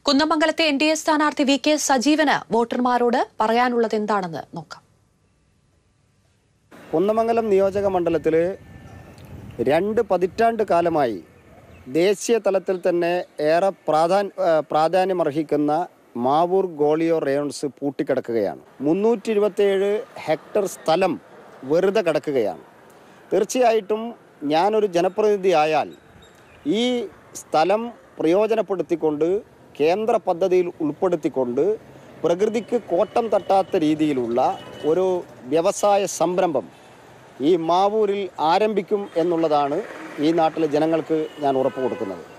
കുന്നമംഗലത്തെ N D A സ്ഥാനാർത്ഥി V K സജീവന് വോട്ടർമാരോട് പറയാനുള്ളത് എന്താണെന്ന് നോക്കാം കുന്നമംഗലം നിയോജക മണ്ഡലത്തിൽ രണ്ട് പതിറ്റാണ്ട് കാലമായി ദേശീയ തലത്തിൽ തന്നെ ഏറെ പ്രാധാൻ ഏഹ് പ്രാധാന്യമർഹിക്കുന്ന മാവൂർ ഗോളിയോ റേയോൺസ് പൂട്ടിക്കിടക്കുകയാണ് മുന്നൂറ്റി ഇരുപത്തേഴ് ഹെക്ടർ സ്ഥലം വെറുതെ കിടക്കുകയാണ് തീർച്ചയായിട്ടും ഞാനൊരു ജനപ്രതിനിധി ആയാൽ ഈ സ്ഥലം പ്രയോജനപ്പെടുത്തിക്കൊണ്ട് കേന്ദ്ര പദ്ധതിയിൽ ഉൾപ്പെടുത്തിക്കൊണ്ട് പ്രകൃതിക്ക് കോട്ടം തട്ടാത്ത രീതിയിലുള്ള ഒരു വ്യവസായ സംരംഭം ഈ മാവൂരിൽ ആരംഭിക്കും എന്നുള്ളതാണ് ഈ നാട്ടിലെ ജനങ്ങൾക്ക് ഞാൻ ഉറപ്പ് കൊടുക്കുന്നത്